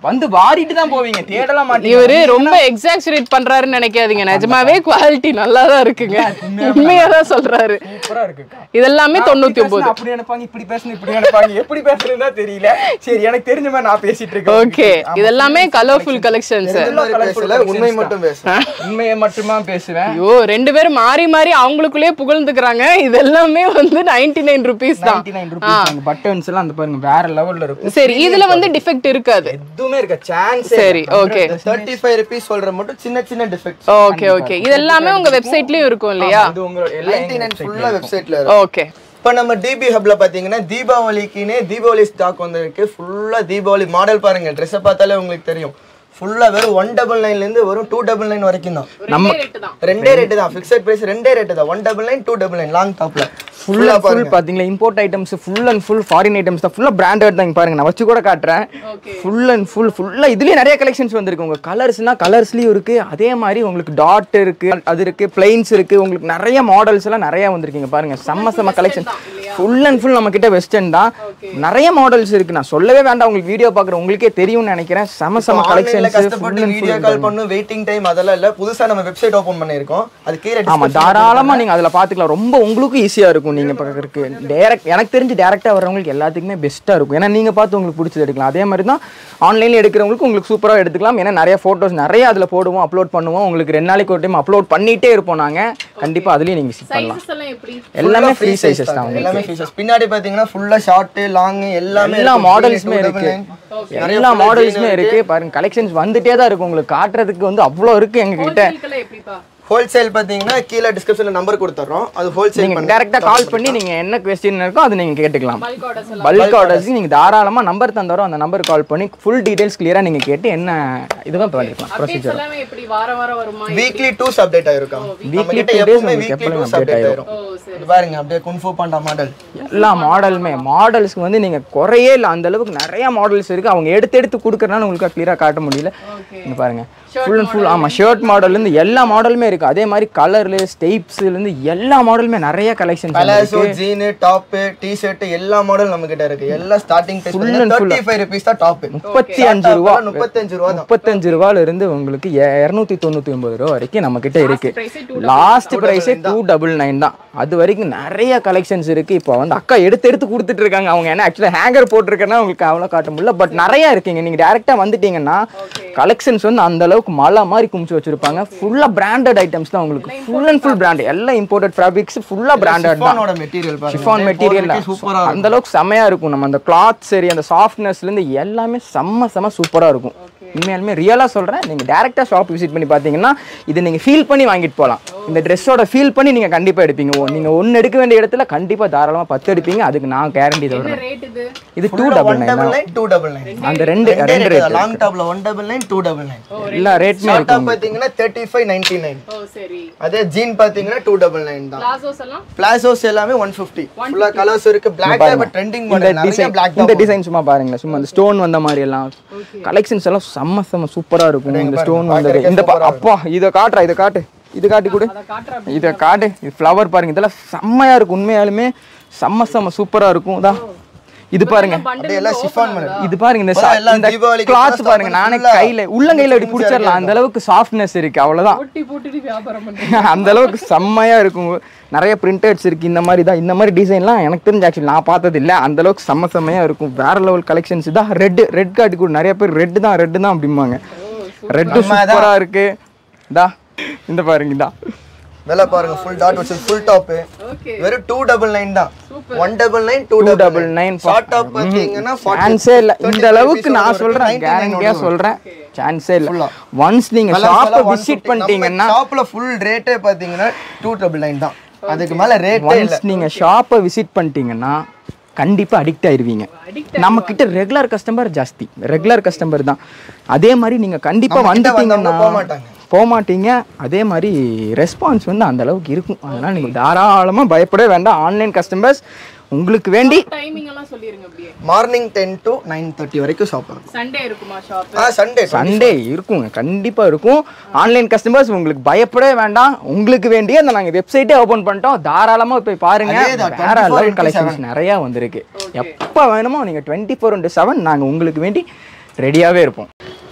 C: வந்து வாரிட்டு தான் போவீங்க தேடலாம் மாட்டீங்க
B: இவரு ரொம்ப எக்ஸாக்சுரேட் பண்றாருன்னு நினைக்காதீங்க நிஜமாவே குவாலிட்டி நல்லா தான் இருக்குங்க உண்மையா தான் சொல்றாரு
C: சூப்பரா இருக்குக்கா
B: இதெல்லாமே தொண்ணூத்தி
C: அப்படி
B: ஒன்பது
C: பேசுனா அப்படி நினைப்பாங்க இப்படி பேசணும் இப்படி நினைப்பாங்க எப்படி பேசுறதுன்னு தான் தெரியல சரி எனக்கு தெரிஞ்ச மாதிரி நான் பேசிட்டு இருக்கேன்
B: ஓகே இதெல்லாமே கலர்ஃபுல் கலெக்ஷன்ஸ்
A: இந்த மாதிரி பேசல உண்மை மட்டும் பேசுறேன்
C: உண்மையை மட்டுமா பேசுவேன்
B: ஐயோ ரெண்டு பேரும் மாறி மாறி அவங்களுக்குள்ளேயே புகழ்ந்துக்கிறாங்க இது எல்லாமே வந்து நைன்டி நைன் ருபீஸ் தான்
C: 99 நைன் ருபீஸ் அந்த பட்டன்ஸ் எல்லாம் அந்த பாருங்க வேற லெவல்ல இருக்கும்
B: சரி இதுல வந்து டிஃபெக்ட் இருக்காது
C: எதுவுமே இருக்க சான்ஸ்
B: சரி ஓகே
A: தேர்ட்டி ஃபைவ் ருபீஸ் சொல்ற மட்டும் சின்ன சின்ன டிஃபெக்ட்
B: ஓகே ஓகே இது எல்லாமே உங்க வெப்சைட்லயும் இருக்கும் இல்லையா
C: இது உங்களோட எல்லா
A: நைன்டி நைன் ஃபுல்லா வெப்சைட்ல இருக்கும்
B: ஓகே
A: இப்போ நம்ம டிபி ஹப்ல பாத்தீங்கன்னா தீபாவளிக்குன்னே தீபாவளி ஸ்டாக் வந்திருக்கு ஃபுல்லா தீபாவளி மாடல் பாருங்க ட்ரெஸ்ஸை பார்த்தாலே உங்களுக்கு தெரியும் ஃபுல்லா வெறும் ஒன் டபுள் நைன்ல இருந்து வெறும் டூ டபுள் நைன் வரைக்கும் தான்
B: நம்ம ரேட் தான்
A: ரெண்டே ரேட்டு தான் ஃபிக்ஸட் பிரைஸ் ரெண்டே ரேட்டு தான் one double nine two double nine long டாப்ல
C: ஃபுல்
A: ஃபுல்லா
C: ஃபுல் பாத்தீங்களா import items full and full foreign items தான் ஃபுல்லா பிராண்டட் தான் இங்க பாருங்க நான் வச்சு கூட காட்டுறேன் ஃபுல் அண்ட் ஃபுல் ஃபுல்லா இதுலயே நிறைய கலெக்ஷன்ஸ் வந்திருக்கு உங்க கலர்ஸ்னா கலர்ஸ்லயும் இருக்கு அதே மாதிரி உங்களுக்கு டாட் இருக்கு அது இருக்கு பிளைன்ஸ் இருக்கு உங்களுக்கு நிறைய மாடல்ஸ் எல்லாம் நிறைய வந்திருக்கீங்க பாருங்க செம்ம செம்ம கலெக்ஷன் ஃபுல் அண்ட் ஃபுல் நம்ம கிட்ட வெஸ்டர்ன் தான் நிறைய மாடல்ஸ் இருக்கு நான் சொல்லவே வேண்டாம் உங்களுக்கு வீடியோ பாக்குற உங்களுக்கே தெரியும்னு நினைக்கிறேன் செம்ம செம்ம
A: ஆன்லைன்ல
C: கலெக்ஷன்ஸ்
A: கஷ்டப்பட்டு வீடியோ கால் பண்ணும் வெயிட்டிங் டைம் அதெல்லாம் இல்ல புதுசா நம்ம வெப்சைட் ஓபன் பண்ணிருக்கோம் அது கீழே
C: ஆமா
A: description
C: தாராளமா நீங்க அதுல பாத்துக்கலாம் ரொம்ப உங்களுக்கும் ஈஸியா இருக்கும் நீங்க பார்க்கறதுக்கு டைரக்ட் எனக்கு தெரிஞ்சு டேரக்டா வர்றவங்களுக்கு எல்லாத்துக்குமே பெஸ்ட்டா இருக்கும் ஏன்னா நீங்க பார்த்து உங்களுக்கு பிடிச்சது எடுக்கலாம் அதே மாதிரி தான் ஆன்லைன்ல எடுக்கிறவங்களுக்கு உங்களுக்கு சூப்பரா எடுத்துக்கலாம் ஏன்னா நிறைய போட்டோஸ் நிறைய அதுல போடுவோம் அப்லோட் பண்ணுவோம் உங்களுக்கு ரெண்டு நாளைக்கு ஒரு டைம் அப்லோட் பண்ணிட்டே இருப்போம் நாங்க கண்டிப்பா அதுலயும் நீங்க விசிட் பண்ணலாம்
B: சைஸஸ் எல்லாம் எப்படி
C: எல்லாமே
A: full-ஆ
C: ஃப்ரீ
A: free size
C: சைஸஸ் தான்
A: தான்.
C: உங்களுக்கு
A: எல்லாமே features. பின்னாடி பாத்தீங்கன்னா ஃபுல்லா ஷார்ட் லாங் எல்லாமே
C: எல்லா
A: இருக்கும்.
C: மாடல்ஸுமே
A: 299.
C: இருக்கு
A: நிறைய
C: எல்லா
A: full
C: மாடல்ஸுமே இருக்கு பாருங்க கலெக்ஷன்ஸ் வந்துட்டே தான் இருக்கு உங்களுக்கு காட்டுறதுக்கு வந்து அவ்வளோ இருக்கு எங்க கிட்ட
B: ஹோல்சேல்ல எப்படிப்பா
A: ஹோல்சேல் பாத்தீங்கன்னா கீழே டிஸ்கிரிப்ஷன்ல நம்பர் கொடுத்துறோம் அது ஹோல்சேல்
C: நீங்க டேரக்டா கால் பண்ணி நீங்க என்ன கொஸ்டின் இருக்கோ அதை நீங்க கேட்டுக்கலாம்
B: பல்க் ஆர்டர்ஸ் எல்லாம்
C: பல்க் ஆர்டர்ஸ் நீங்க தாராளமா நம்பர் தந்தோம் அந்த நம்பர் கால் பண்ணி ஃபுல் டீடைல்ஸ் கிளியரா நீங்க கேட்டு என்ன இதுவும் பண்ணிருக்கலாம்
B: அப்டேட்ஸ்
C: ப்ரொசீஜர்
B: எல்லாமே எப்படி வார வாரம் வருமா
A: வீக்லி டூஸ் அப்டேட் ஆயிருக்கும் நம்ம
C: Weekly
A: கிட்ட
C: two days
A: எப்பவுமே
C: உங்களுக்கு
A: வீக்லி
C: எப்பவுமே
A: டூஸ்
C: update
A: அப்டேட்
C: ஆயிரும்.
A: ஆயிரும்
B: ஓ சரி
A: இது பாருங்க அப்படியே குன்ஃபு பாண்டா மாடல்
C: எல்லா மாடலுமே மாடல்ஸ்க்கு வந்து நீங்க குறையே இல்லை அந்த அளவுக்கு நிறைய மாடல்ஸ் இருக்கு அவங்க எடுத்து எடுத்து கொடுக்கறனால உங்களுக்கு கிளியரா காட்ட முடியல
B: ஓகே
C: இங்க பாருங்க ஃபுல் அண்ட் ஃபுல் ஆமா ஷர்ட் மாடல்ல இருந்து எல்லா மாடலுமே இருக்கு அதே மாதிரி கலர்ல ஸ்டெப்ஸ்ல இருந்து எல்லா மாடலுமே நிறைய collections
A: palazzo jean top T shirt எல்லா மாடல் நம்ம கிட்ட இருக்கு எல்லா starting price
C: Full and full.
A: Thirty five rupees தான் டாப்
C: முப்பத்தி அஞ்சு ரூபா
A: முப்பத்தஞ்சு ரூபா தான்
C: முப்பத்தஞ்சு ரூபால இருந்து உங்களுக்கு இரநூத்தி தொண்ணூத்தி ஒன்பது ரூபா வரைக்கும் நம்ம கிட்ட இருக்கு
B: price ஏ
C: லாஸ்ட் பிரைஸே டூ டபுள் நைன் தான் அது வரைக்கும் நிறைய கலெக்ஷன்ஸ் இருக்கு இப்போ வந்து அக்கா எடுத்து எடுத்து கொடுத்துட்டு இருக்காங்க அவங்க என்ன ஆக்சுவலா ஹேங்கர் போட்டிருக்கேன்னா உங்களுக்கு அவ்வளோ காட்ட முடியல பட் நிறைய இருக்குங்க நீங்க டேரெக்டாக வந்துட்டீங்கன்னா கலெக்ஷன்ஸ் வந்து அந்த அளவுக்கு மலை மாதிரி குமிச்சு வச்சிருப்பாங்க ஃபுல்லா பிராண்டட் ஐட்டம்ஸ் தான் உங்களுக்கு ஃபுல் அண்ட் ஃபுல் பிராண்ட் எல்லாம் இம்போர்ட்டட் ஃபேப்ரிக்ஸ் ஃபுல்லா பிராண்டட் தான்
A: சிஃபானோட மெட்டீரியல் பாருங்க
C: ஷிஃபான் மெட்டீரியல்
A: சூப்பரா
C: அந்த அளவுக்கு செமையா இருக்கும் நம்ம அந்த கிளாத் சரி அந்த சாஃப்ட்னஸ்ல இருந்து எல்லாமே செம்ம செம்ம சூப்பரா இருக்கும் உண்மையாலுமே ரியலா சொல்றேன் நீங்க டேரக்டா ஷாப் விசிட் பண்ணி பாத்தீங்கன்னா இதை நீங்க ஃபீல் பண்ணி வாங்கிட்டு போகலாம் இந்த ட்ரெஸ்ஸோட ஃபீல் பண்ணி நீங்க கண்டிப்பா எடுப்பீங்க ஓ, நீங்க ஒன்னு எடுக்க வேண்டிய இடத்துல கண்டிப்பா தாராளமா பத்து எடுப்பீங்க அதுக்கு நான் கேரண்டி
B: என்ன
C: சொல்றேன்
B: ரேட் இது
C: இது two double
A: one
C: nine
A: double nine two double nine
C: அந்த ரெண்டு ரெண்டு ரேட்
A: லாங் டாப்ல one double nine two double nine
C: எல்லா ரேட்மே
A: ஷார்ட்
C: இருக்கும்
A: டாப் பாத்தீங்கன்னா தேர்ட்டி ஃபைவ் நைன்டி நைன்
B: ஓ சரி
A: அதே ஜீன் பாத்தீங்கன்னா டூ டபுள் நைன் தான்
B: பிளாசோஸ் எல்லாம்
A: பிளாசோஸ் எல்லாமே ஒன் ஃபிஃப்டி ஃபுல்லா கலர்ஸ் இருக்கு பிளாக் இப்போ ட்ரெண்டிங்
C: இந்த
A: மாடல் நிறைய
C: டிசைன்
A: பிளாக்
C: இந்த டிசைன் சும்மா பாருங்களேன் சும்மா அந்த ஸ்டோன் வந்த மாதிரி எல்லாம் கலெக்ஷன்ஸ் எல்லாம் செம்ம செம்ம சூப்பரா இருக்கும் இந்த ஸ்டோன் வந்தது இந்த பா- அப்பா இதை காட்டுறா இதை காட்டு இது காட்டி கொடு
B: அதை காட்டுற
C: இதை காட்டு இது ஃப்ளவர் பாருங்க இதெல்லாம் செம்மையா இருக்கும் உண்மையாலுமே செம்ம செம்ம சூப்பரா இருக்கும் இதா இது பாருங்க
A: அப்படியே எல்லாம் சிஃபான் மாடல்
C: இது பாருங்க இந்த
A: இப்பதான் எல்லாம்
C: இந்த
A: தீபாவளிக்கு
C: கிளாத்
A: புதுசா
C: பாருங்க நானே
A: full-ஆ
C: கையில உள்ளங்கையில அப்படி பிடிச்சிடலாம் அந்த அளவுக்கு சாஃப்ட்னஸ் இருக்கு அவ்வளவுதான்
B: போட்டி போட்டுட்டு வியாபாரம் பண்றீங்க
C: அந்த அளவுக்கு செம்மையா இருக்கும் நிறைய பிரிண்டட்ஸ் இருக்கு இந்த மாதிரி தான் இந்த மாதிரி டிசைன்லாம் எனக்கு தெரிஞ்ச ஆக்சுவலி நான் பார்த்தது இல்லை அந்த அளவுக்கு செம்ம செம்மையா இருக்கும் வேற லெவல் கலெக்ஷன்ஸ் தான் ரெட் ரெட் காட்டி கூட நிறைய பேர் ரெட் தான் ரெட் தான் அப்படிம்பாங்க ரெட்டு சூப்பரா இருக்கு இதா இந்த பாருங்க இதா
A: விலை பாருங்க ஃபுல் டாட் வச்சு ஃபுல் டாப்
B: ஓகே
A: வெறும் டூ டபுள் நைன் தான் one double nine two
C: two
A: double
C: double nine
A: short top பாத்தீங்கன்னா
C: சான்ஸே இல்லை இந்த அளவுக்கு நான் சொல்றேன் கேரண்டியா சொல்றேன் சான்ஸே இல்லை ஒன்ஸ் நீங்க ஷாப்பை விசிட் பண்ணிட்டீங்கன்னா
A: ஷாப்ல ஃபுல் ரேட்டே பாத்தீங்கன்னா டூ டபுள் நைன் தான் அதுக்கு மேல ரேட்டே இல்ல
C: ஒன்ஸ் நீங்க ஷாப்பை விசிட் பண்ணிட்டீங்கன்னா கண்டிப்பா அடிக்ட் ஆயிருவீங்க நம்ம கிட்ட ரெகுலர் கஸ்டமர் ஜாஸ்தி ரெகுலர் கஸ்டமர் தான் அதே மாதிரி நீங்க கண்டிப்பா
A: நம்ம கிட்ட
C: வந்துட்டீங்கன்னா
A: வந்தவங்க போக மாட்டாங்க.
C: போக மாட்டீங்க அதே மாதிரி ரெஸ்பான்ஸ் வந்து அந்த அளவுக்கு இருக்கும் அதனால நீங்க தாராளமா பயப்படவே வேண்டாம் ஆன்லைன் கஸ்டமர்ஸ் உங்களுக்கு வேண்டி
B: டைமிங் எல்லாம் சொல்லிருங்க அப்படியே
A: morning ten to nine thirty வரைக்கும் ஷாப் இருக்கும்
B: சண்டே இருக்குமா ஷாப்
A: ஆ சண்டே
C: சண்டே இருக்குங்க கண்டிப்பா இருக்கும் ஆன்லைன் கஸ்டமர்ஸ் உங்களுக்கு பயப்படவே வேண்டாம் உங்களுக்கு வேண்டிய அந்த நாங்க வெப்சைட்டே ஓபன் பண்ணிட்டோம் தாராளமா போய் பாருங்க
A: அதேதான்,
C: வேற
A: 24
C: லெவல்
A: into
C: கலெக்ஷன்ஸ் நிறைய வந்திருக்கு எப்ப வேணுமோ நீங்க டுவெண்ட்டி ஃபோர் இன்ட்டு செவன் நாங்க உங்களுக்கு வேண்டி ரெடியாவே இருப்போம்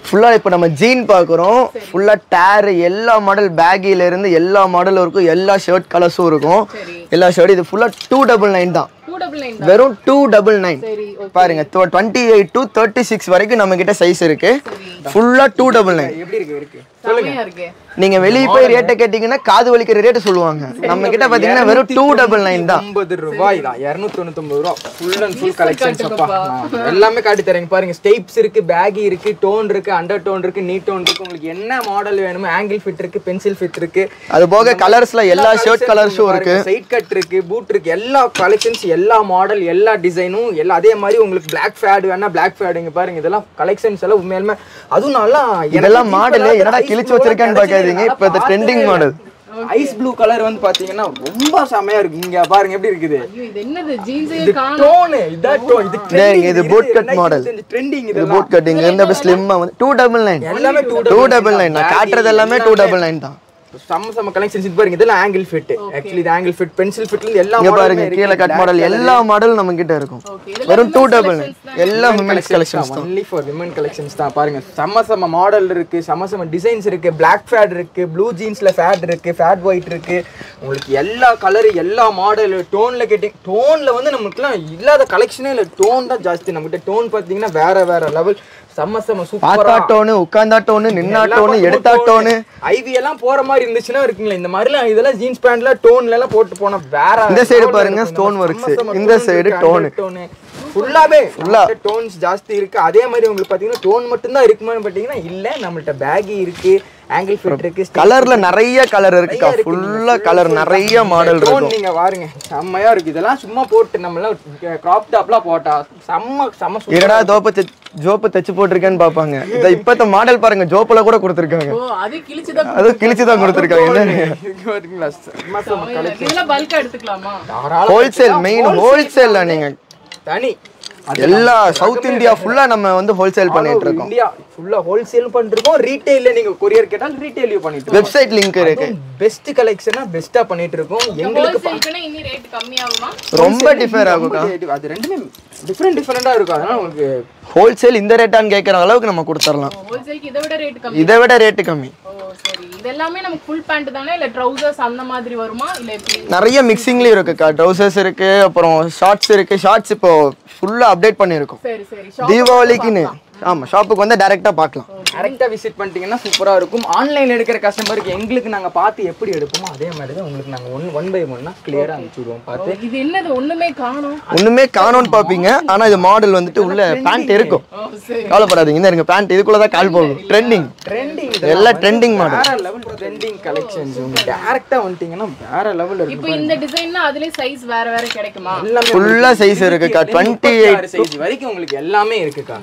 A: ஃபுல்லாக இப்போ நம்ம ஜீன் பார்க்குறோம் ஃபுல்லாக டேர் எல்லா மாடல் பேக்கில இருந்து எல்லா மாடலும் இருக்கும் எல்லா ஷர்ட் கலர்ஸும் இருக்கும்
B: சரி
A: எல்லா ஷர்ட் இது ஃபுல்லாக டூ டபுள் நைன் தான்
B: டூ டபுள் நைன்
A: வெறும் டூ டபுள் நைன்
B: சரி okay.
A: பாருங்க twenty eight to thirty six வரைக்கும் நம்ம கிட்ட சைஸ் இருக்கு ஃபுல்லா டூ டபுள் நைன்
C: எப்படி இருக்கு இருக்கு
B: செமையா இருக்கு
A: நீங்க வெளிய போய் ரேட்டை கேட்டீங்கன்னா காது வலிக்கிற ரேட்டு சொல்லுவாங்க நம்ம கிட்ட பாத்தீங்கன்னா வெறும் டூ டபுள் நைன் தான்
C: ஐம்பது ரூபாய் தான் இரநூத்தி தொண்ணூத்தொம்பது ரூபா ஃபுல் அண்ட் ஃபுல் கலெக்ஷன்ஸ் அப்பா நான் எல்லாமே காட்டி தரேங்க பாருங்க ஸ்டெப்ஸ் இருக்கு பேகி இருக்கு டோன் இருக்கு அண்டர் டோன் இருக்கு நீட் டோன் இருக்கு உங்களுக்கு என்ன மாடல் வேணுமோ ஆங்கிள் ஃபிட் இருக்கு பென்சில் ஃபிட் இருக்கு
A: அது போக கலர்ஸ்ல எல்லா ஷர்ட் கலர்ஸும் இருக்கு
C: சைட் கட் இருக்கு பூட் இருக்கு எல்லா கலெக்ஷன்ஸ் எல்லா மாடல் எல்லா டிசைனும் எல்லா அதே மாதிரி உங்களுக்கு பிளாக் ஃபேட் வேணா பிளாக் ஃபேட் இங்க பாருங்க இதெல்லாம் கலெக்ஷன்ஸ் எல்லாம் உண்மையாலுமே அதுவும் நல்லா
A: இதெல்லாம் மாடல் என்னடா கிழிச்சு வச்சிருக்கேன்னு பாக்காதீங்க இப்ப இது trending model
C: ice blue colour வந்து பாத்தீங்கன்னா ரொம்ப செமையா இருக்கு இங்க பாருங்க எப்படி இருக்குது
B: ஐயோ இது என்னது ஜீன்ஸே
C: இது
B: காணும்
C: டோன் இதான் டோன் இது
A: டேய், இது boot cut model.
C: ட்ரெண்டிங்
A: இது
C: இதெல்லாம்
A: போட் கட்டிங் இருந்து அப்படியே ஸ்லிம்மா வந்து டூ டபுள் நைன்
C: எல்லாமே டூ
A: டூ டபுள் நைன் நான் காட்டுறது எல்லாமே டூ டபுள் நைன் தான்
C: செம்ம செம்ம கலெக்ஷன்ஸ் இது பாருங்க இதெல்லாம் ஆங்கிள் ஃபிட் ஆக்சுவலி இது ஆங்கிள் ஃபிட் பென்சில் ஃபிட்ல இருந்து எல்லா
A: இங்க
C: மாடலுமே
A: பாருங்க
C: இருக்கு.
A: கீழே கட்
C: Black
A: மாடல்
C: color,
A: எல்லா மாடலும் நம்ம கிட்ட இருக்கும்
B: Okay, இதெல்லாம்
A: வெறும் two
B: women's
A: double
B: collections
A: nine எல்லா விமென்ஸ் கலெக்ஷன்ஸ் தான்
C: ஒன்லி ஃபார் விமன் கலெக்ஷன்ஸ் தான் பாருங்க செம்ம செம்ம மாடல் இருக்கு செம்ம செம்ம டிசைன்ஸ் இருக்கு பிளாக் ஃபேட் இருக்கு ப்ளூ ஜீன்ஸ்ல ஃபேட் இருக்கு ஃபேட் ஒயிட் இருக்கு உங்களுக்கு எல்லா கலர் எல்லா மாடல் டோன்ல கேட்டிங் டோன்ல வந்து நமக்குலாம் இல்லாத கலெக்ஷனே இல்லை டோன் தான் ஜாஸ்தி நம்மகிட்ட டோன் பார்த்தீங்கன்னா வேற வேற லெவல் செம்ம செம்ம
A: பார்த்தா
C: சூப்பரா
A: டோனு உட்கார்ந்தா டோனு நின்னா டோனு எடுத்தா டோனு
C: ஐவி எல்லாம் போற மாதிரி இருந்துச்சுன்னா இருக்குங்களா இந்த மாதிரிலாம் இதெல்லாம் ஜீன்ஸ் பேண்ட்ல டோன்ல எல்லாம் போட்டு போனா வேற
A: இந்த side
C: level
A: பாருங்க,
C: இருக்கும்.
A: stone
C: நம்ம
A: works.
C: செம்ம செம்ம
A: இந்த
C: tone
A: side
C: இருக்கு,
A: tone.
C: under tone. ஃபுல்லாவே
A: Full ஆ.
C: டோன்ஸ் ஜாஸ்தி இருக்கு அதே மாதிரி உங்களுக்கு பாத்தீங்கன்னா டோன் மட்டும் தான் இருக்குமான்னு பாத்தீங்கன்னா இல்ல நம்மள்ட்ட பேகி இருக்கு ஆங்கிள் ஃபிட் இருக்கு
A: கலர்ல நிறைய கலர் இருக்குக்கா ஃபுல்லா கலர் நிறைய மாடல்
C: டோன்
A: இருக்கும்
C: நீங்க பாருங்க செம்மையா இருக்கு இதெல்லாம் சும்மா போட்டு நம்ம எல்லாம் கிராப் டாப்லாம் போட்டா செம்ம செம்ம super.
A: என்னடா தோப்பு தைச்சு ஜோப்பு தைச்சு போட்டிருக்கேன்னு பாப்பாங்க இத இப்பத்த மாடல் பாருங்க ஜோப்புல கூட கொடுத்துருக்காங்க
B: ஓ அது கிழிச்சுதான்
A: அது கிழிச்சு தான் கொடுத்துருக்காங்க என்ன
C: இருக்கு பாத்தீங்களா செம்ம செம்ம collection.
B: இதெல்லாம் பல்கா எடுத்துக்கலாமா
C: தாராளமா
A: ஹோல்சேல் மெயின் ஹோல்சேல்ல நீங்க
C: தனி
A: எல்லா சவுத் இந்தியா ஃபுல்லா நம்ம வந்து ஹோல்சேல் பண்ணிட்டு இருக்கோம்
C: இந்தியா ஃபுல்லா ஹோல்சேல் பண்ணிருக்கோம் ரீட்டைல்ல நீங்க கொரியர் கேட்டால் ரீட்டைலையும் பண்ணிட்டு இருக்கோம்
A: வெப்சைட் லிங்க் இருக்கு
C: பெஸ்ட் கலெக்ஷனா பெஸ்ட்டா பண்ணிட்டு இருக்கோம் எங்களுக்கு பா-
B: ஹோல்சேலுக்குன்னா இனி ரேட் கம்மியாகுமா
A: ரொம்ப டிஃபர் ஆகும்க்கா
C: ரொம்ப அது ரெண்டுமே டிஃப்ரெண்ட் டிஃப்ரெண்டா இருக்கும் அதனால உங்களுக்கு
A: ஹோல்சேல் இந்த ரேட்டான்னு கேட்குற அளவுக்கு நம்ம கொடுத்துடலாம்
B: ஹோல்சேலுக்கு இதை விட ரேட் கம்மி
A: இதை விட ரேட்டு கம்மி
B: ஓ சரி இது எல்லாமே நமக்கு ஃபுல் பேண்ட் தானே இல்ல ட்ரவுசர்ஸ் அந்த மாதிரி வருமா இல்ல எப்படி
A: நிறைய மிக்சிங்லயும் இருக்குக்கா ட்ரௌசர்ஸ் இருக்கு அப்புறம் ஷார்ட்ஸ் இருக்கு ஷார்ட்ஸ் இப்போ ஃபுல்லா அப்டேட் பண்ணியிருக்கோம்
B: சரி சரி
A: தீபாவளிக்குன்னு ஆமா ஷாப்புக்கு வந்து டைரக்டா பார்க்கலாம்
C: டேரக்டா விசிட் பண்ணிட்டீங்கன்னா சூப்பரா இருக்கும் ஆன்லைன்ல எடுக்கிற கஸ்டமருக்கு எங்களுக்கு நாங்க பார்த்து எப்படி எடுப்போமோ அதே மாதிரி தான் உங்களுக்கு நாங்க ஒன் ஒன் பை ஒன்னா கிளியரா அனுப்பிச்சு விடுவோம் பார்த்து
B: இது என்னது ஒண்ணுமே காணோம்
A: ஒண்ணுமே காணோன்னு பார்ப்பீங்க ஆனா இது மாடல் வந்துட்டு உள்ள பேண்ட் இருக்கும்
B: ஓ சரி
A: கவலைப்படாதீங்க இந்த இருங்க பேண்ட் இதுக்குள்ள தான் கால் போகும் ட்ரெண்டிங்
C: ட்ரெண்டிங்
A: எல்லாம் ட்ரெண்டிங் மாடல்
C: வேற லெவல் ட்ரெண்டிங் கலெக்ஷன்ஸ் உங்களுக்கு டேரக்டா வந்துட்டீங்கன்னா வேற லெவல் இருக்கு
B: இப்போ இந்த டிசைன்னா அதுலயே சைஸ் வேற வேற கிடைக்குமா
C: எல்லாமே
A: ஃபுல்லா சைஸ் இருக்குக்கா டுவெண்ட்டி எயிட்
C: சைஸ் வரைக்கும் உங்களுக்கு எல்லாமே இருக்குக்கா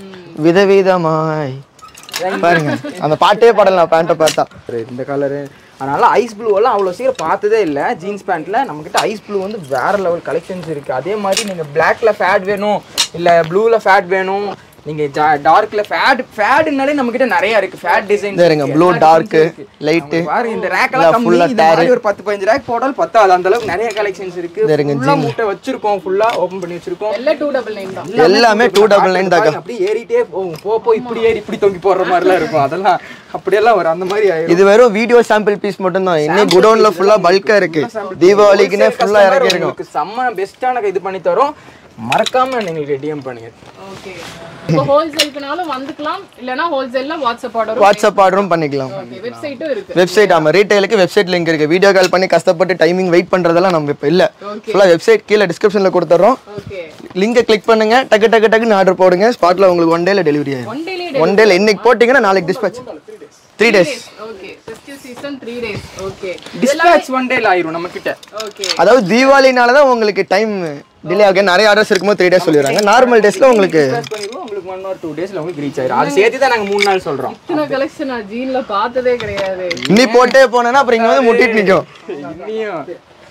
A: விதவிதமாய் பாருங்க அந்த பாட்டே பாடலாம் பேண்ட்டை பார்த்தா
C: இந்த கலரு அதனால ஐஸ் ப்ளூ எல்லாம் அவ்வளோ சீக்கிரம் பார்த்ததே இல்லை ஜீன்ஸ் பேண்ட்ல நம்மக்கிட்ட ஐஸ் ப்ளூ வந்து வேற லெவல் கலெக்ஷன்ஸ் இருக்கு அதே மாதிரி நீங்க பிளாக்ல ஃபேட் வேணும் இல்ல ப்ளூல ஃபேட் வேணும் நீங்க டார்க்ல ஃபேட் ஃபேட்னாலே நம்ம கிட்ட நிறைய இருக்கு ஃபேட் டிசைன்
A: இந்த இருங்க ப்ளூ டார்க்கு லைட்டு
C: பாருங்க இந்த ரேக் எல்லாம் கம்மி
A: full ஆ
C: இந்த மாதிரி ஒரு பத்து பதினஞ்சு ரேக் போட்டால் பத்தாது அந்த அளவுக்கு நிறைய கலெக்ஷன்ஸ் இருக்கு
A: இந்த இருங்க,
C: ஃபுல்லா மூட்டை வச்சிருக்கோம் ஃபுல்லா ஓபன் பண்ணி வச்சிருக்கோம்
B: எல்லாம் டூ டபுள் நைன் தான்
A: எல்லாமே டூ டபுள் நைன் தாக்கா
C: அப்படியே ஏறிட்டே போகும் போ போ இப்படி ஏறி இப்படி தொங்கி போடுற மாதிரிலாம் இருக்கும் அதெல்லாம் அப்படியெல்லாம் வரும் அந்த மாதிரி ஆயிரும்
A: இது வெறும் வீடியோ சாம்பிள் பீஸ் மட்டும் தான் இன்னும் குடோன்ல ஃபுல்லா பல்கா இருக்கு தீபாவளிக்குன்னே
C: Wholesale
A: ஃபுல்லா
C: customer
A: இறக்கி இருக்கோம்
C: உங்களுக்கு செம்ம பெஸ்ட்டான இது பண்ணி தரோம் மறக்காம எங்களுக்கு டிஎம் பண்ணுங்க
B: ஓகே இப்போ ஹோல்சேலுக்குனாலும் வந்துக்கலாம் இல்லனா ஹோல்சேல்ல வாட்ஸ்அப் ஆர்டரும்
A: வாட்ஸ்அப் ஆர்டரும் பண்ணிக்கலாம்
B: ஓகே வெப்சைட்டும் இருக்கு
A: வெப்சைட் ஆமா ரீட்டைலுக்கு வெப்சைட் லிங்க் இருக்கு வீடியோ கால் பண்ணி கஷ்டப்பட்டு டைமிங் வெயிட் பண்றதெல்லாம் நம்ம இப்போ இல்ல ஃபுல்லா வெப்சைட் கீழே டிஸ்கிரிப்ஷன்ல கொடுத்துறோம்
B: ஓகே
A: லிங்கை கிளிக் பண்ணுங்க டக்கு டக்கு டக்குன்னு ஆர்டர் போடுங்க ஸ்பாட்ல உங்களுக்கு ஒன் டேல டெலிவரி ஆயிடும்
B: ஒன் டேலி
A: ஒன் டேல இன்னைக்கு போட்டீங்கன்னா நாளைக்கு dispatch three days
B: okay festive season 3 days okay
C: dispatch one டேல ஆயிரும் நம்ம கிட்ட
B: ஓகே
A: அதாவது தீபாவளினால தான் உங்களுக்கு டைம் டிலே ஆகும் நிறைய ஆர்டர்ஸ் இருக்கும்போது த்ரீ டேஸ் சொல்லிடுறாங்க நார்மல் டேஸ்ல உங்களுக்கு
C: Dispatch பண்ணிடுவோம் உங்களுக்கு ஒன் ஆர் டூ டேஸ்ல உங்களுக்கு ரீச் ஆயிரும் அது சேர்த்து தான் நாங்க மூணு நாள் சொல்றோம்
B: இத்தனை கலெக்ஷன் நான் ஜீன்ல பார்த்ததே கிடையாது
A: இன்னி போட்டே போனேன்னா அப்புறம் இங்க வந்து முட்டிட்டு நிக்கும்
C: இன்னியும்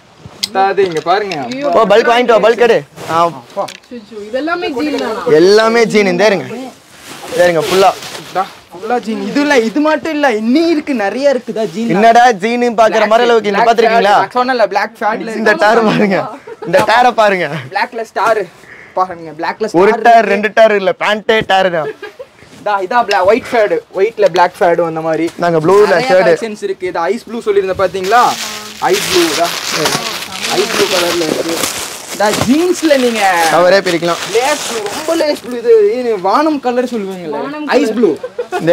C: அது இங்க பாருங்க
A: ஓ பல்க் வாங்கிட்டு வா பல்க் எடு ஆ,
B: சுச்சு இதெல்லாமே ஜீன் தானா
A: எல்லாமே ஜீன் இந்த இருங்க இந்த இருங்க ஃபுல்லா
C: ஃபுல்லா ஜீன் இது இல்ல இது மட்டும் இல்ல இன்னும் இருக்கு நிறைய இருக்குதா ஜீன்
A: என்னடா ஜீன் பாக்குற மாதிரி அளவுக்கு இங்க பாத்துருக்கீங்களா
C: சொன்னல பிளாக் ஃபேட்ல
A: இந்த டேர் பாருங்க இந்த டேரை பாருங்க
C: பிளாக்ல ஸ்டார் பாருங்க பிளாக்ல
A: ஒரு டேர் ரெண்டு டேர் இல்ல பேண்டே டேர் தான்
C: இதா இதா பிளாக் ஒயிட் ஃபேடு ஒயிட்ல பிளாக் ஃபேடு அந்த மாதிரி
A: நாங்க ப்ளூல ஷேடு
C: கலெக்ஷன்ஸ் இருக்கு இது ஐஸ் ப்ளூ சொல்லியிருந்தேன் பாத்தீங்களா ஐஸ் ப்ளூ தான் ஐஸ் ப்ளூ கலர்ல இருக்கு இதா ஜீன்ஸ்ல நீங்க
A: கவரே பிரிக்கலாம்
C: லேஸ் ப்ளூ ரொம்ப லேஸ் ப்ளூ இது இது வானம் கலர் சொல்லுவீங்களே ஐஸ் ப்ளூ
A: இந்த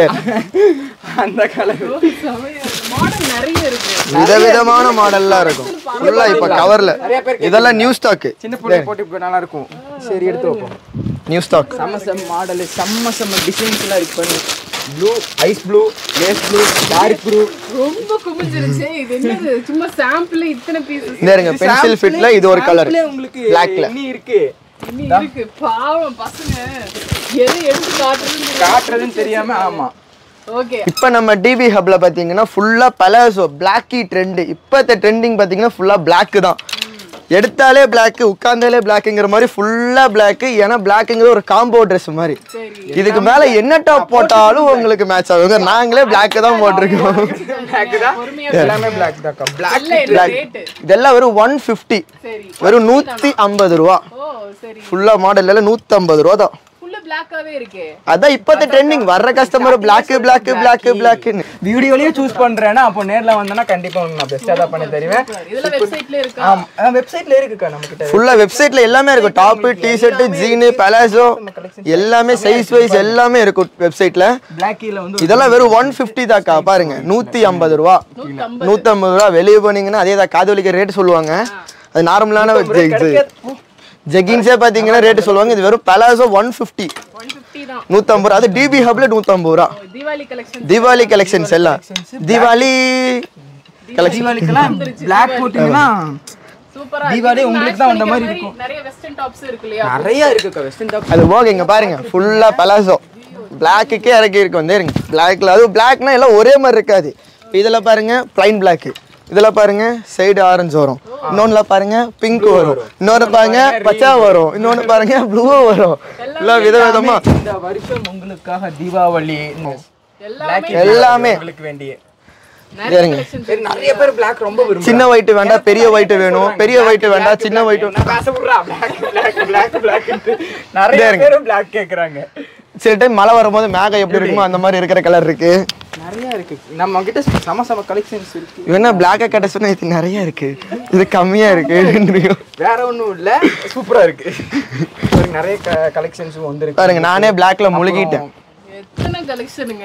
C: அந்த கலர்
B: மாடல் நிறைய இருக்கு
A: விதவிதமான மாடல்லாம் இருக்கும் ஃபுல்லா இப்ப கவர்ல
C: நிறைய பேர்
A: இதெல்லாம் நியூ ஸ்டாக்
C: சின்ன பொண்ணு போட்டு இப்போ நல்லா இருக்கும் சரி எடுத்து வைப்போம்
A: நியூ ஸ்டாக்
C: செம்ம செம்ம மாடல் செம்ம செம்ம டிசைன்ஸ் எல்லாம் இருக்கு பண்ணி blue ice blue lace blue dark blue
B: ரொம்ப குமிஞ்சிருச்சு இது என்னது சும்மா சாம்பிள் இத்தனை பீசஸ்
A: இந்த இருங்க பென்சில் ஃபிட்ல இது ஒரு கலர்
C: உங்களுக்கு
A: Blackல.
C: இனி இருக்கு
B: இன்னும் இருக்கு பாவம் பசங்க எதை எடுத்து காட்டுறதுன்னு
C: காட்டுறதுன்னு தெரியாம ஆமா
B: ஓகே
A: இப்போ நம்ம டிபி ஹப்ல பாத்தீங்கன்னா ஃபுல்லா பலாசோ பிளாக்கி ட்ரெண்ட் இப்போத்த ட்ரெண்டிங் பாத்தீங்கன்னா ஃபுல்லா பிளாக் தான் எடுத்தாலே பிளாக் உட்கார்ந்தாலே பிளாக்குங்கிற மாதிரி ஃபுல்லா பிளாக் ஏன்னா பிளாக்குங்கிற ஒரு காம்போ ட்ரெஸ் மாதிரி
B: சரி
A: இதுக்கு மேல என்ன டாப் போட்டாலும் உங்களுக்கு மேட்ச் ஆகுங்க நாங்களே பிளாக் தான் போட்டிருக்கோம்
C: பிளாக் தான்
B: பொறுமையா
C: எல்லாமே பிளாக் தாக்கா பிளாக்
B: இல்ல என்ன ரேட்டு
A: இதெல்லாம் வெறும் ஒன் ஃபிஃப்டி
B: சரி
A: வெறும் நூத்தி ஐம்பது ரூபா
B: ஓ சரி
A: ஃபுல்லா மாடல் எல்லாம் நூத்தி ஐம்பது ரூபா தான்
B: ஃபுல்லா பிளாக்காவே இருக்கே
A: அதான் இப்போத்த ட்ரெண்டிங் வர்ற கஸ்டமர் பிளாக் பிளாக் பிளாக் பிளாக்னு
C: வீடியோலயே சூஸ் பண்றேன்னா அப்போ நேர்ல வந்தேன்னா கண்டிப்பா உங்களுக்கு நான் பெஸ்டா தான் பண்ணி தருவேன்
B: இதுல வெப்சைட்ல இருக்கா
C: ஆமா வெப்சைட்ல இருக்குக்கா நம்ம கிட்ட
A: ஃபுல்லா வெப்சைட்ல எல்லாமே இருக்கும் டாப் டிஷர்ட் ஜீனு பலாசோ எல்லாமே சைஸ் வைஸ் எல்லாமே இருக்கும் வெப்சைட்ல
C: பிளாக்கில வந்து
A: இதெல்லாம் வெறும் ஒன் ஃபிஃப்டி தாக்கா பாருங்க நூத்தி ஐம்பது ரூபா நூத்தி ஐம்பது ரூபா வெளியே போனீங்கன்னா அதே தான் காது வலிக்கிற ரேட் சொல்லுவாங்க அது நார்மலான ஜெகின்ஸே பாத்தீங்கன்னா ரேட் சொல்லுவாங்க இது வெறும் palazzo one fifty
B: one fifty தான்
A: நூத்தம்பது ரூபா அது டிபி ஹப்ல நூத்தம்பது ரூபா
B: ஓ, தீபாவளி கலெக்ஷன்
A: தீபாவளி கலெக்ஷன்ஸ் எல்லாம் தீபாவளி
C: தீபாவளிக்கெல்லாம் பிளாக் போட்டீங்கன்னா
B: சூப்பரா
C: தீபாவளி உங்களுக்கு தான் அந்த மாதிரி இருக்கும்
B: நிறைய வெஸ்டர்ன் டாப்ஸ் இருக்கு இல்லையா
C: நிறைய இருக்குக்கா வெஸ்டர்ன் டாப்
A: அது போக இங்க பாருங்க ஃபுல்லா பலாசோ பிளாக்குக்கே இறக்கி இருக்கு வந்து இருங்க பிளாக்ல அதுவும் பிளாக்னா எல்லாம் ஒரே மாதிரி இருக்காது இப்ப இதுல பாருங்க பிளைன் பிளாக் இதுல பாருங்க சைடு ஆரஞ்சு வரும் இன்னொன்னுல பாருங்க பிங்க் வரும் இன்னொன்னு பாருங்க பச்சா வரும் இன்னொன்னு பாருங்க ப்ளூவும் வரும் எல்லாம் விதவிதமா
C: இந்த வருஷம் உங்களுக்காக தீபாவளி
B: எல்லாமே
C: Black
A: எல்லாமே.
C: உங்களுக்கு வேண்டிய
B: நிறைய
A: இருங்க.
B: collections
C: சரி, நிறைய பேர் பிளாக் ரொம்ப விரும்புறாங்க
A: சின்ன ஒயிட் வேண்டாம் பெரிய ஒயிட் வேணும் பெரிய ஒயிட் வேண்டாம் சின்ன ஒயிட்
C: நான் காசு விடுறா பிளாக் பிளாக் பிளாக் பிளாக் நிறைய
A: இருங்க.
C: பேர் பிளாக் கேக்குறாங்க
A: சில டைம் மழை வரும்போது மேகம் எப்படி இருக்குமோ அந்த மாதிரி இருக்கிற கலர் இருக்கு
C: நிறைய இருக்கு நம்ம கிட்ட சம சம கலெக்ஷன்ஸ் இருக்கு
A: இவனா பிளாக்கா கட்ட சொன்னா இது நிறைய இருக்கு இது கம்மியா இருக்கு
C: வேற ஒண்ணும் இல்ல சூப்பரா இருக்கு ஒரு நிறைய கலெக்ஷன்ஸும் வந்திருக்கு
A: பாருங்க நானே பிளாக்ல முழுகிட்டேன்
B: எத்தனை கலெக்ஷனுங்க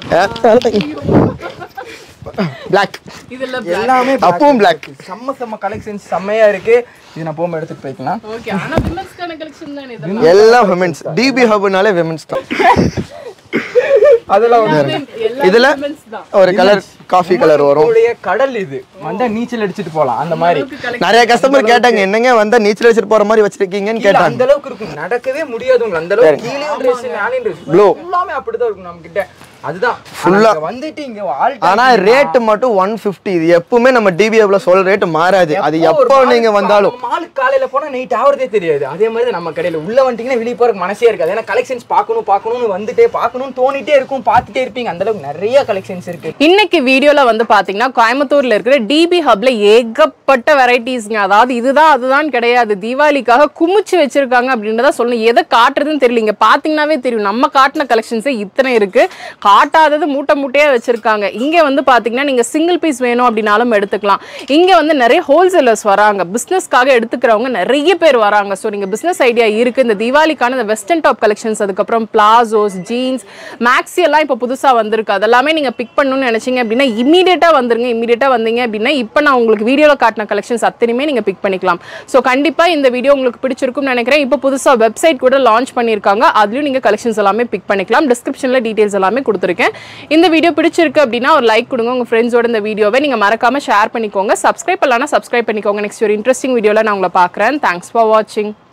A: பிளாக்
B: இதுல
C: எல்லாமே
A: அப்பவும் பிளாக்
C: செம்ம செம்ம கலெக்ஷன்ஸ் செம்மையா இருக்கு இது நான் போகும்போது எடுத்துட்டு போய்க்கலாம்
B: ஓகே ஆனா விமன்ஸ்க்கான கலெக்ஷன் தானே இதெல்லாம்
A: எல்லாம் விமென்ஸ் டிபி ஹப்னாலே விமென்ஸ் தான்
C: அதெல்லாம் வந்து
B: எல்லாமே
A: இதுல
B: விமன்ஸ் தான்
A: ஒரு கலர் காஃபி கலர் வரும்
C: உங்களுடைய கடல் இது வந்தா நீச்சல் அடிச்சிட்டு போலாம் அந்த மாதிரி
A: நிறைய கஸ்டமர் கேட்டாங்க என்னங்க வந்தா நீச்சல் வச்சுட்டு போற மாதிரி வச்சிருக்கீங்கன்னு
C: கீழே
A: கேட்டாங்க
C: அந்த அளவுக்கு இருக்கும் நடக்கவே முடியாது உங்களுக்கு அந்த அளவுக்கு கீழே ட்ரெஸ் மேலே ட்ரெஸ்
A: Blue.
C: எல்லாமே அப்படிதான் இருக்கும் நம்ம கிட்ட அதுதான்
A: Full-ஆ.
C: ஆனா இங்க வந்துட்டு இங்க ஆல்
A: ஆனா ரேட் மட்டும் ஒன் பிப்டி இது எப்பவுமே நம்ம டிபி ஹப்ல சொல்ற ரேட் மாறாது அது எப்போ நீங்க வந்தாலும்
C: மாலுக்கு காலையில போனா நைட் ஆவறதே தெரியாது அதே மாதிரி தான் நம்ம கடையில உள்ள வந்துட்டீங்கன்னா வெளிய போறதுக்கு மனசே இருக்காது ஏன்னா கலெக்ஷன்ஸ் பார்க்கணும் பார்க்கணும்னு வந்துட்டே பார்க்கணும்னு தோணிட்டே இருக்கும் பார்த்துட்டே இருப்பீங்க அந்த அளவுக்கு நிறைய கலெக்ஷன்ஸ் இருக்கு
B: இன்னைக்கு வீடியோல வந்து பாத்தீங்கன்னா கோயம்புத்தூர்ல இருக்கிற டிபி ஹப்ல ஏகப்பட்ட வெரைட்டிஸ்ங்க அதாவது இதுதான் அதுதான் கிடையாது தீபாவளிக்காக குமிச்சு வச்சிருக்காங்க அப்படின்றத சொல்லணும் எதை காட்டுறதுன்னு தெரியல இங்க பாத்தீங்கன்னாவே தெரியும் நம்ம காட்டின கலெக்ஷன்ஸே இத்தனை இருக்கு காட்டாதது மூட்டை மூட்டையா வச்சிருக்காங்க இங்க வந்து பாத்தீங்கன்னா நீங்க சிங்கிள் பீஸ் வேணும் அப்படின்னாலும் எடுத்துக்கலாம் இங்க வந்து நிறைய ஹோல்சேலர்ஸ் வராங்க பிசினஸ்க்காக எடுத்துக்கிறவங்க நிறைய பேர் வராங்க ஸோ நீங்க பிசினஸ் ஐடியா இருக்கு இந்த தீபாவளிக்கான இந்த வெஸ்டர்ன் டாப் கலெக்ஷன்ஸ் அதுக்கப்புறம் பிளாசோஸ் ஜீன்ஸ் மேக்ஸி எல்லாம் இப்போ புதுசா வந்திருக்கு அதெல்லாமே நீங்க பிக் பண்ணணும்னு நினைச்சீங்க அப்படின்னா இமீடியட்டா வந்துருங்க இமீடியட்டா வந்தீங்க அப்படின்னா இப்போ நான் உங்களுக்கு வீடியோல காட்டின கலெக்ஷன்ஸ் அத்தனையுமே நீங்க பிக் பண்ணிக்கலாம் ஸோ கண்டிப்பா இந்த வீடியோ உங்களுக்கு பிடிச்சிருக்கும்னு நினைக்கிறேன் இப்போ புதுசா வெப்சைட் கூட லான்ச் பண்ணியிருக்காங்க அதுலயும் நீங்க கலெக்ஷன்ஸ் எல்லாமே பிக் பண்ணிக்கலாம் டிஸ்கிரிப்ஷன்ல டீடைல்ஸ் எல்லாமே கொடுத்துருக்கேன் இந்த வீடியோ பிடிச்சிருக்கு அப்படின்னா ஒரு லைக் கொடுங்க உங்க ஃப்ரெண்ட்ஸோட இந்த வீடியோவை நீங்க மறக்காம ஷேர் பண்ணிக்கோங்க சப்ஸ்கிரைப் பண்ணலாம்னா சப்ஸ்கிரைப் பண்ணிக்கோங்க நெக்ஸ்ட் ஒரு இன்ட்ரெஸ்டிங் வீடியோல நான் உங்களை பார்க்குறேன் தேங்க்ஸ் ஃபார் வாட்சிங்